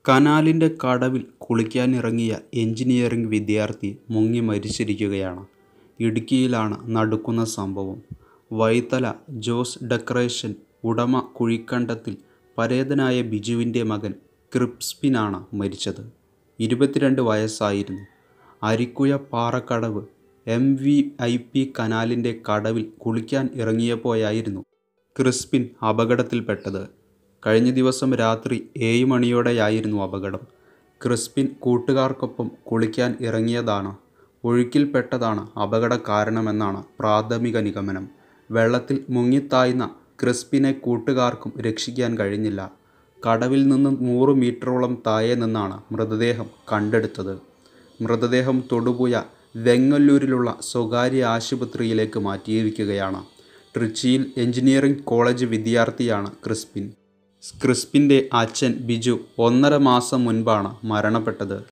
കനാലിന്റെ കടവിൽ കുളിക്കാനിറങ്ങിയ എഞ്ചിനീയറിംഗ് വിദ്യാർത്ഥി മുങ്ങി മരിച്ചിരിക്കുകയാണ്. ഇടുക്കിയിലാണ് നടുക്കുന്ന സംഭവം. വൈത്തല ജോസ് ഡെക്കറേഷൻ ഉടമ കുഴിക്കണ്ടത്തിൽ പരേതനായ ബിജുവിന്റെ മകൻ ക്രിസ്പിനാണ് മരിച്ചത്. ഇരുപത്തിരണ്ട് വയസ്സായിരുന്നു. Arikkuzha Parakkadavu M. V. I. P. കനാലിന്റെ കടവിൽ കുളിക്കാൻ ഇറങ്ങിയപ്പോഴായിരുന്നു ക്രിസ്പിൻ അപകടത്തിൽപ്പെട്ടത്. കഴിഞ്ഞ ദിവസം രാത്രി ഏഴ് മണിയോടെയായിരുന്നു അപകടം. ക്രിസ്പിൻ കൂട്ടുകാർക്കൊപ്പം കുളിക്കാൻ ഇറങ്ങിയതാണ് ഒഴുക്കിൽപ്പെട്ടതാണ് അപകടകാരണമെന്നാണ് പ്രാഥമിക നിഗമനം. വെള്ളത്തിൽ മുങ്ങിത്താഴ്ന്ന ക്രിസ്പിനെ കൂട്ടുകാർക്കും രക്ഷിക്കാൻ കഴിഞ്ഞില്ല. കടവിൽ നിന്നും നൂറ് മീറ്ററോളം താഴെ നിന്നാണ് മൃതദേഹം കണ്ടെടുത്തത്. മൃതദേഹം തൊടുപുഴ വെങ്ങല്ലൂരിലുള്ള സ്വകാര്യ ആശുപത്രിയിലേക്ക് മാറ്റിയിരിക്കുകയാണ്. ട്രിച്ചിയിൽ എഞ്ചിനീയറിംഗ് കോളേജ് വിദ്യാർത്ഥിയാണ് ക്രിസ്പിൻ. ക്രിസ്പിന്റെ അച്ഛൻ ബിജു ഒന്നര മാസം മുൻപാണ് മരണപ്പെട്ടത്.